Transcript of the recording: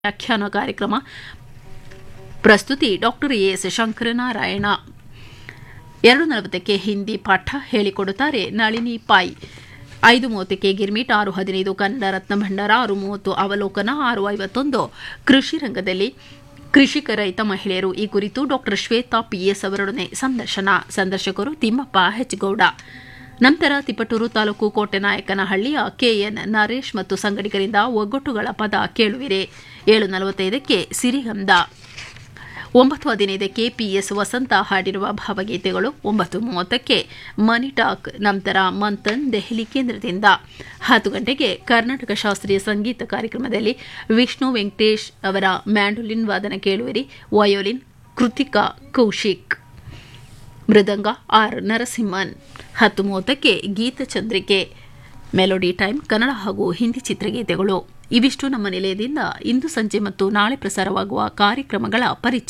ವ್ಯಾಖ್ಯಾನ ಕಾರ್ಯಕ್ರಮ ಪ್ರಸ್ತುತಿ ಡಾಕ್ಟರ್ ಎಸ್ ಶಂಕರನಾರಾಯಣ ಎರಡು ನಲವತ್ತಕ್ಕೆ ಹಿಂದಿ ಪಾಠ ಹೇಳಿಕೊಡುತ್ತಾರೆ ನಳಿನಿ ಪಾಯ್ ಐದು ಮೂವತ್ತಕ್ಕೆ ಗಿರ್ಮಿಟ್ ಆರು ಹದಿನೈದು ಕನ್ನಡ ರತ್ನ ಭಂಡಾರ ಆರು ಮೂವತ್ತು ಅವಲೋಕನ ಆರು ಐವತ್ತೊಂದು ಕೃಷಿ ರಂಗದಲ್ಲಿ ಕೃಷಿಕ ರೈತ ಮಹಿಳೆಯರು ಈ ಕುರಿತು ಡಾಕ್ಟರ್ ಶ್ವೇತಾ ಪಿಎಸ್ ಅವರೊಡನೆ ಸಂದರ್ಶನ ಸಂದರ್ಶಕರು ತಿಮ್ಮಪ್ಪ ಹೆಚ್ಗೌಡ ನಂತರ ತಿಪಟೂರು ತಾಲೂಕು ಕೋಟೆನಾಯಕನಹಳ್ಳಿಯ ಕೆಎನ್ ನರೇಶ್ ಮತ್ತು ಸಂಗಡಿಗರಿಂದ ಒಗ್ಗಟ್ಟುಗಳ ಪದ ಕೇಳುವಿರೆ ಏಳು ನಲವತ್ತೈದಕ್ಕೆ ಸಿರಿಗಂಧ ಒಂಬತ್ತು ಹದಿನೈದಕ್ಕೆ ಪಿಎಸ್ ವಸಂತ ಹಾಡಿರುವ ಭಾವಗೀತೆಗಳು ಒಂಬತ್ತು ಮೂವತ್ತಕ್ಕೆ ಮನಿ ಟಾಕ್ ನಂತರ ಮಂಥನ್ ದೆಹಲಿ ಕೇಂದ್ರದಿಂದ ಹತ್ತು ಗಂಟೆಗೆ ಕರ್ನಾಟಕ ಶಾಸ್ತ್ರೀಯ ಸಂಗೀತ ಕಾರ್ಯಕ್ರಮದಲ್ಲಿ ವಿಷ್ಣು ವೆಂಕಟೇಶ್ ಅವರ ಮ್ಯಾಂಡೋಲಿನ್ ವಾದನ ಕೇಳುವಿರಿ ವಯೋಲಿನ್ ಕೃತಿಕಾ ಕೌಶಿಕ್ ಮೃದಂಗ ಆರ್ ನರಸಿಂಹನ್ ಹತ್ತು ಮೂವತ್ತಕ್ಕೆ ಗೀತಚಂದ್ರಿಕೆ ಮೆಲೋಡಿ ಟೈಮ್ ಕನ್ನಡ ಹಾಗೂ ಹಿಂದಿ ಚಿತ್ರಗೀತೆಗಳು ಇವಿಷ್ಟು ನಮ್ಮ ನಿಲಯದಿಂದ ಇಂದು ಸಂಜೆ ಮತ್ತು ನಾಳೆ ಪ್ರಸಾರವಾಗುವ ಕಾರ್ಯಕ್ರಮಗಳ ಪರಿಚಯ